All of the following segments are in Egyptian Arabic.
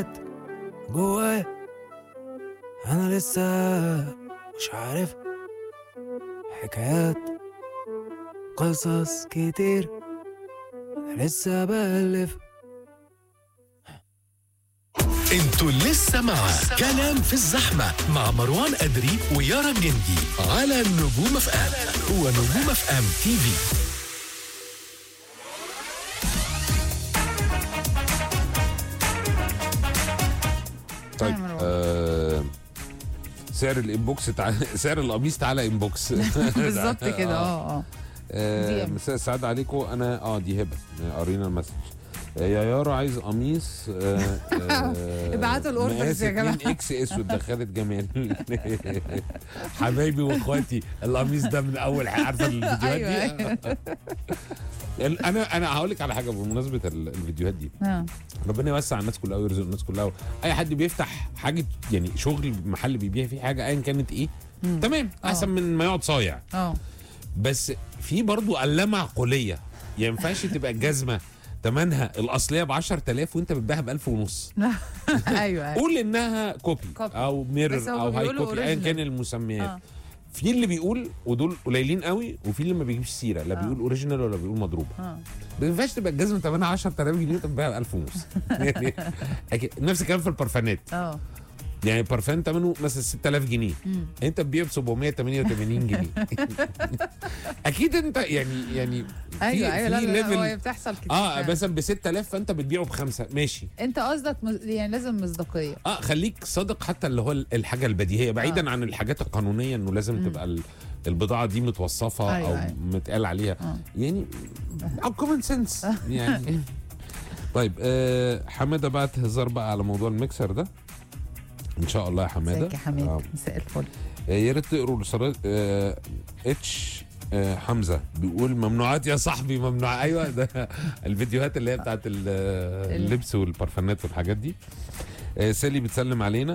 حاجات جوايا انا لسه مش عارف حكايات قصص كتير أنا لسه بألف انتوا لسه مع كلام في الزحمة مع مروان أدري ويارا الجندي على نجوم اف ام هو نجوم اف ام تي في طيب يا مروان. آه سعر الانبوكس تع... سعر القميص تعالى انبوكس بالظبط كده اه اه آه، دي. مساء السعادة عليكم انا اه دي هبه آه، قرينا المسج آه، يا يارا عايز قميص آه، آه، ابعتوا الأوردرز مقاس يا جماعة. 2 اكس اسود دخلت جمال حبايبي واخواتي القميص ده من اول ح- عارفه الفيديوهات أيوة، دي ال- انا انا هقول لك على حاجه بمناسبه ال- الفيديوهات دي اه ربنا يوسع الناس كلها ويرزق الناس كلها اي حد بيفتح حاجه يعني شغل محل بيبيع فيه حاجه ايا كانت ايه تمام آه. احسن من ما يقعد صايع اه بس في برضو قلامه عقوليه يعني ما ينفعش تبقى الجزمه ثمنها الاصليه ب 10000 وانت بتبيعها ب 1000 ونص ايوه ايوه قول انها كوبي كوبي. او بس ميرور هو او هاي بيقولوا كوبي ايا original. كان المسميات آه. في اللي بيقول ودول قليلين قوي وفي اللي ما بيجيبش سيره لا آه. بيقول اوريجينال ولا بيقول مضروبه اه ما ينفعش تبقى الجزمه ثمنها 10000 جنيه وانت بتبيعها ب 1000 ونص يعني أكيد. نفس الكلام في البرفانات اه يعني البرفان ثمنه مثلا 6000 جنيه مم. انت تبيعه ب 788 جنيه اكيد انت يعني يعني في ايوه ايوه لا في لا, لا ليفل هو بتحصل كتير اه فعلا. مثلا ب 6000 فانت بتبيعه بخمسه ماشي انت قصدك مز... يعني لازم مصداقيه اه خليك صادق حتى اللي هو الحاجه البديهيه بعيدا عن الحاجات القانونيه انه لازم مم. تبقى ال- البضاعه دي متوصفه أيوة، او أيوة. متقال عليها اه يعني او كومن سنس يعني طيب آه حماده بعت هزار بقى على موضوع الميكسر ده ان شاء الله يا حماده ازيك يا حماد آه. مساء الفل آه، يا ريت تقروا رسالات آه، اتش آه، حمزه بيقول ممنوعات يا صاحبي ممنوع ايوه ده الفيديوهات اللي هي بتاعت ال- اللبس والبرفانات والحاجات دي آه، سالي بتسلم علينا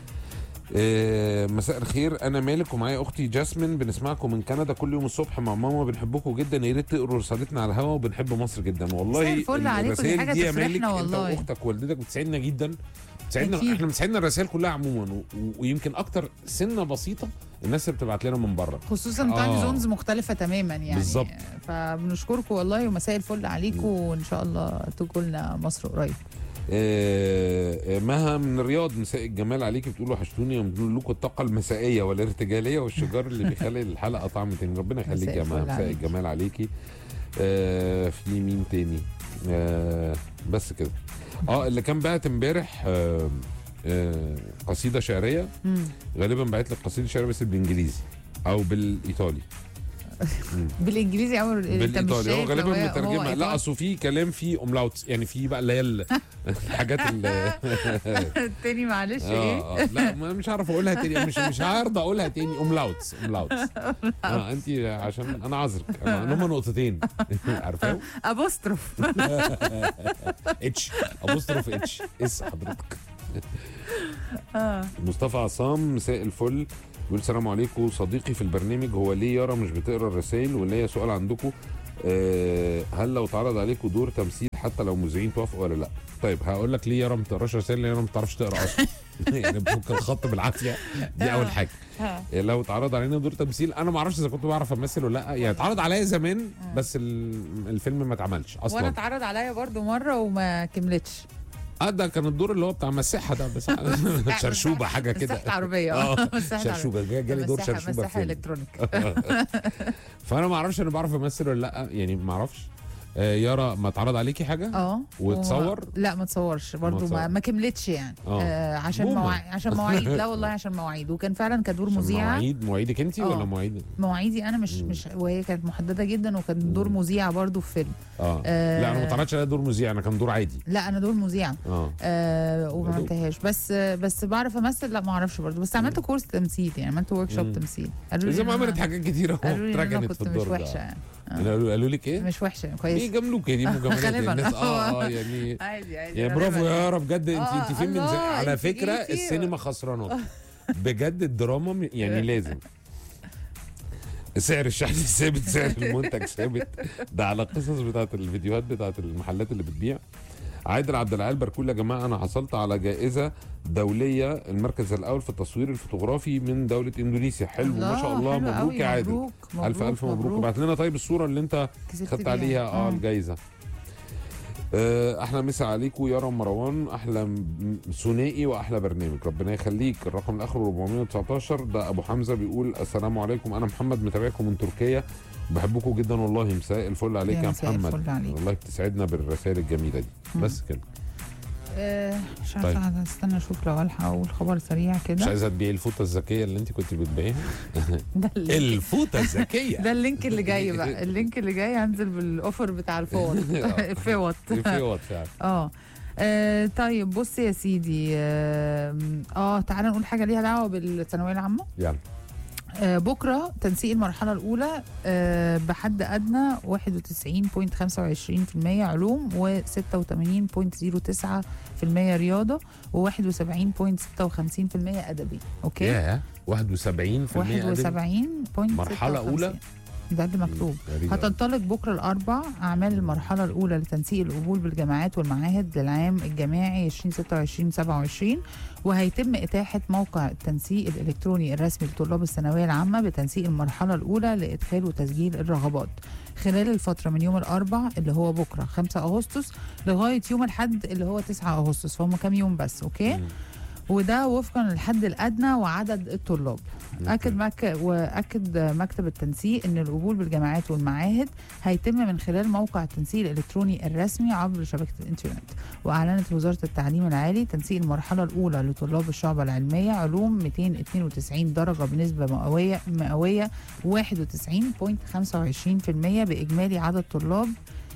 آه، مساء الخير انا مالك ومعايا اختي جاسمين بنسمعكم من كندا كل يوم الصبح مع ماما بنحبكم جدا يا ريت تقروا رسالتنا على الهوا وبنحب مصر جدا والله مساء الفل عليكم، دي الرسائل حاجة دي يا تفرحنا مالك انت والله. واختك ووالدتك بتسعدنا جدا بتسعدنا أكيد. احنا بتسعدنا الرسائل كلها عموما و- و- ويمكن اكتر سنه بسيطه الناس اللي بتبعت لنا من بره خصوصا آه. تايم زونز مختلفه تماما يعني بالظبط. فبنشكركم والله ومساء الفل عليكم وان شاء الله تجوا لنا مصر قريب آه، آه، مها من الرياض مساء الجمال عليكي بتقول وحشتوني وبنقول لكم الطاقه المسائيه والارتجاليه والشجار اللي بيخلي الحلقه طعم تاني ربنا يخليك مساء يا مها الفل مساء عليك. الجمال عليكي آه، في مين تاني آه، بس كده اه اللي كان بعت امبارح آه، آه، قصيده شعريه مم. غالبا بعت لك قصيده شعريه بس بالانجليزي او بالايطالي بالانجليزي او بالايطالي هو غالبا مترجمه لا اصل في كلام فيه اوملاوتس يعني في بقى اللي هي ال- الحاجات اللي التاني معلش ايه اه اه لا ما مش عارف اقولها تاني مش مش هرضى اقولها تاني اوملاوتس اوملاوتس اه انت عشان انا عذرك انا هم نقطتين عارفاه ابوستروف اتش ابوستروف اتش اس حضرتك اه مصطفى عصام مساء الفل بيقول السلام عليكم صديقي في البرنامج هو ليه يارا مش بتقرا الرسائل وليا سؤال عندكم آه هل لو اتعرض عليكم دور تمثيل حتى لو مذيعين توافقوا ولا لا؟ طيب هقول لك ليه يارا ما بتقراش رسائل لان يارا ما بتعرفش تقرا اصلا يعني بفك الخط بالعافيه دي اول حاجه لو اتعرض علينا دور تمثيل انا ما اعرفش اذا كنت بعرف امثل ولا لا يعني اتعرض عليا زمان بس ال- الفيلم ما اتعملش وانا اصلا اتعرض عليا برضو مره وما كملتش اه ده كان الدور اللي هو بتاع مساحه ده بس شرشوبه حاجه كده مساحة عربية اه مساحة شرشوبه جا- جالي دور مساحة- شرشوبه مساحة فيلم. الكترونيك فانا ما اعرفش انا بعرف امثل ولا لا يعني ما اعرفش آه يارا ما اتعرض عليكي حاجه اه وتصور؟ وما- لا ما تصورش برضو تصور. ما, ما كملتش يعني آه. آه عشان بومة. مواعيد عشان مواعيد لا والله عشان مواعيد وكان فعلا كدور عشان مذيعه مواعيد مواعيدك انت آه. ولا مواعيد مواعيدي انا مش مش وهي كانت محدده جدا وكان دور مذيعه برضو في فيلم اه, آه. لا انا ما اتعرضش عليا دور مذيع انا كان دور عادي لا انا دور مذيعه اه آه وما حلو. عملتهاش بس بس بعرف امثل لا ما اعرفش برضو بس عملت كورس تمثيل يعني عملت ورك شوب مم. تمثيل قالوا لي زي إن ما أنا- عملت حاجات كتيره قالوا اهو لي ان انا اتركنت كنت في مش الدور وحشه ده يعني قالوا قالوا لك ايه؟ مش وحشه يعني كويس بيجاملوك دي مجاملات غالباً. الناس اه اه يعني عادي عادي يا برافو يا يارا بجد انت آه، انت فين من زي... الله، على انت فكره جيتي. السينما خسرانه بجد الدراما م- يعني لازم سعر الشحن ثابت سعر المنتج ثابت ده على القصص بتاعت الفيديوهات بتاعت المحلات اللي بتبيع عادل عبد العال بركول يا جماعه انا حصلت على جائزه دوليه المركز الاول في التصوير الفوتوغرافي من دوله اندونيسيا حلو ما شاء الله حلو مبروك قوي، يا عادل مبروك الف الف مبروك ابعت لنا طيب الصوره اللي انت كسبت خدت بيها. عليها اه مم. الجايزه آه، احلى مسا عليكم يا رام مروان احلى م- ثنائي واحلى برنامج ربنا يخليك الرقم الاخر 419 ده ابو حمزه بيقول السلام عليكم انا محمد متابعكم من تركيا بحبكم جدا والله مساء الفل عليك يا يا مساء محمد الفل عليك. والله بتسعدنا بالرسائل الجميله دي مم. بس كده آه، مش طيب. عارفه استنى اشوف لو الحق اقول خبر سريع مش كده عايزه تبيعي الفوطه الذكيه اللي انت كنت بتبيعيها ده اللينك الفوطه الذكيه ده اللينك اللي جاي بقى اللينك اللي جاي هنزل بالاوفر بتاع الفوط الفوط في وقت فعلا اه آه، طيب بص يا سيدي اه آه، تعالى نقول حاجه ليها دعوه بالثانويه العامه يلا آه بكره تنسيق المرحله الاولى آه بحد ادنى 91.25% علوم و86.09% رياضه و71.56% ادبي اوكي ياه 71% أدبي. 71 مرحلة أولى؟ ده اللي مكتوب غريبة. هتنطلق بكره الاربع اعمال المرحله الاولى لتنسيق القبول بالجامعات والمعاهد للعام الجامعي 2026 27 وهيتم اتاحه موقع التنسيق الالكتروني الرسمي لطلاب الثانويه العامه بتنسيق المرحله الاولى لادخال وتسجيل الرغبات خلال الفتره من يوم الاربع اللي هو بكره 5 اغسطس لغايه يوم الاحد اللي هو 9 اغسطس فهم كام يوم بس اوكي مم. وده وفقا للحد الادنى وعدد الطلاب اكد مك... واكد مكتب التنسيق ان القبول بالجامعات والمعاهد هيتم من خلال موقع التنسيق الالكتروني الرسمي عبر شبكه الانترنت واعلنت وزاره التعليم العالي تنسيق المرحله الاولى لطلاب الشعبه العلميه علوم 292 درجه بنسبه مئويه مئويه 91.25% باجمالي عدد طلاب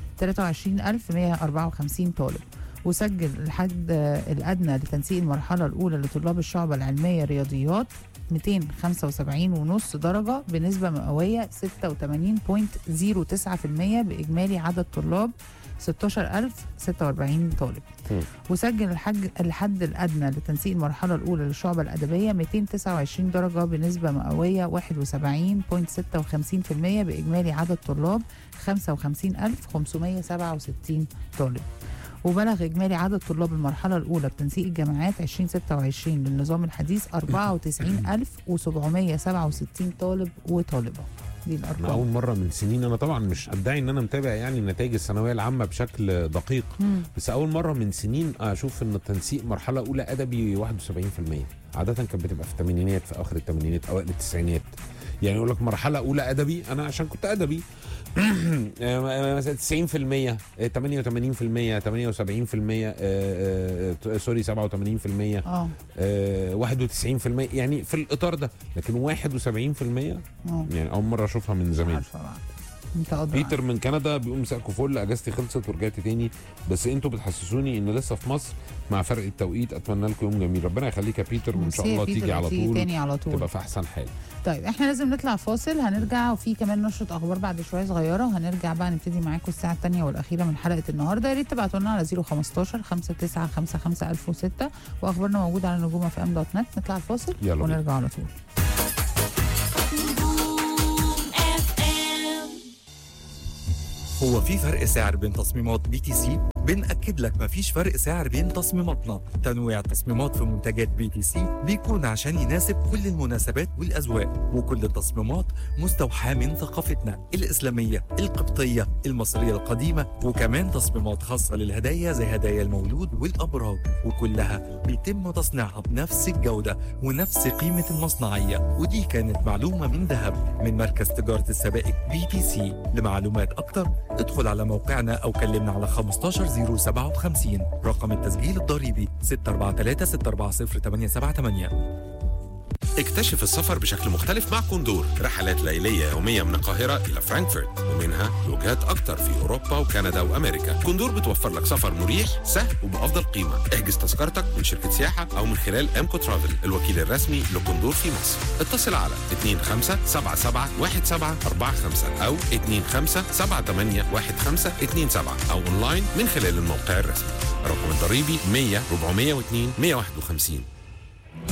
23154 طالب وسجل الحد الادنى لتنسيق المرحله الاولى لطلاب الشعبه العلميه رياضيات 275 ونص درجة بنسبة مئوية 86.09% بإجمالي عدد طلاب 16046 طالب مم. وسجل الحج الحد الأدنى لتنسيق المرحلة الأولى للشعبة الأدبية 229 درجة بنسبة مئوية 71.56% بإجمالي عدد طلاب 55567 طالب وبلغ إجمالي عدد طلاب المرحلة الأولى بتنسيق الجامعات 2026 للنظام الحديث 94767 طالب وطالبة دي انا الأرقام اول مره من سنين انا طبعا مش ادعي ان انا متابع يعني نتائج الثانويه العامه بشكل دقيق مم. بس اول مره من سنين اشوف ان التنسيق مرحله اولى ادبي 71% عاده كانت بتبقى في الثمانينات في اخر الثمانينات اوائل التسعينات يعني يقول لك مرحله اولى ادبي انا عشان كنت ادبي مثلا 90% آه، 88% 78% آه، آه، سوري 87% اه آه، 91% يعني في الاطار ده لكن 71% اه يعني اول مره اشوفها من مش زمان عارفة بقى انت أدرى بيتر من كندا بيقول مساءكم فل اجازتي خلصت ورجعت تاني بس انتوا بتحسسوني ان لسه في مصر مع فرق التوقيت اتمنى لكم يوم جميل ربنا يخليك يا بيتر وان شاء ميرسي يا الله بيتر، تيجي على وتيجي طول تاني على طول تبقى في احسن حال طيب احنا لازم نطلع فاصل هنرجع وفي كمان نشرة اخبار بعد شوية صغيرة وهنرجع بقى نبتدي معاكم الساعة الثانية والاخيرة من حلقة النهاردة يا ريت تبعتوا لنا على 015 5955 1006 واخبارنا موجودة على نجوم اف ام دوت نت نطلع الفاصل يلا بينا. ونرجع على طول هو في فرق سعر بين تصميمات بي تي سي؟ بنأكد لك مفيش فرق سعر بين تصميماتنا، تنويع التصميمات في منتجات بي تي سي بيكون عشان يناسب كل المناسبات والأذواق، وكل التصميمات مستوحاة من ثقافتنا الإسلامية، القبطية، المصرية القديمة، وكمان تصميمات خاصة للهدايا زي هدايا المولود والأبراج، وكلها بيتم تصنيعها بنفس الجودة ونفس قيمة المصنعية، ودي كانت معلومة من ذهب من مركز تجارة السبائك بي تي سي، لمعلومات أكتر ادخل على موقعنا او كلمنا على 15057 رقم التسجيل الضريبي 643 640 878 اكتشف السفر بشكل مختلف مع كوندور رحلات ليلية يومية من القاهرة إلى فرانكفورت ومنها لوجهات أكتر في أوروبا وكندا وأمريكا كوندور بتوفر لك سفر مريح سهل وبأفضل قيمة احجز تذكرتك من شركة سياحة أو من خلال أمكو ترافل الوكيل الرسمي لكوندور في مصر اتصل على 25771745 أو 25781527 أو أونلاين من خلال الموقع الرسمي الرقم الضريبي 100 402 151